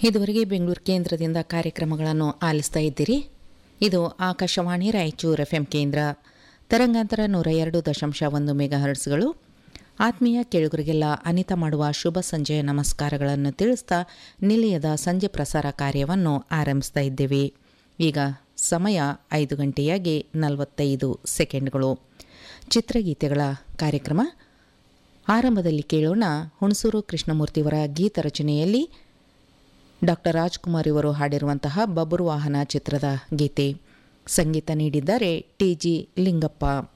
ಇದುವರೆಗೆ ಬೆಂಗಳೂರು ಕೇಂದ್ರದಿಂದ ಕಾರ್ಯಕ್ರಮಗಳನ್ನು ಆಲಿಸ್ತಾ ಇದ್ದೀರಿ ಇದು ಆಕಾಶವಾಣಿ ರಾಯಚೂರು ಎಫ್ ಎಂ ಕೇಂದ್ರ ತರಂಗಾಂತರ ನೂರ ಎರಡು ದಶಾಂಶ ಒಂದು ಮೆಗಾ ಹರ್ಟ್ಸ್ಗಳು ಆತ್ಮೀಯ ಕೇಳುಗರಿಗೆಲ್ಲ ಅನಿತ ಮಾಡುವ ಶುಭ ಸಂಜೆಯ ನಮಸ್ಕಾರಗಳನ್ನು ತಿಳಿಸ್ತಾ ನಿಲಯದ ಸಂಜೆ ಪ್ರಸಾರ ಕಾರ್ಯವನ್ನು ಆರಂಭಿಸ್ತಾ ಇದ್ದೇವೆ ಈಗ ಸಮಯ ಐದು ಗಂಟೆಯಾಗಿ ನಲವತ್ತೈದು ಸೆಕೆಂಡ್ಗಳು ಚಿತ್ರಗೀತೆಗಳ ಕಾರ್ಯಕ್ರಮ ಆರಂಭದಲ್ಲಿ ಕೇಳೋಣ ಹುಣಸೂರು ಕೃಷ್ಣಮೂರ್ತಿಯವರ ಗೀತ ರಚನೆಯಲ್ಲಿ ಡಾಕ್ಟರ್ ರಾಜ್ಕುಮಾರ್ ಇವರು ಹಾಡಿರುವಂತಹ ಬಬರು ವಾಹನ ಚಿತ್ರದ ಗೀತೆ ಸಂಗೀತ ನೀಡಿದ್ದಾರೆ ಟಿ ಜಿ ಲಿಂಗಪ್ಪ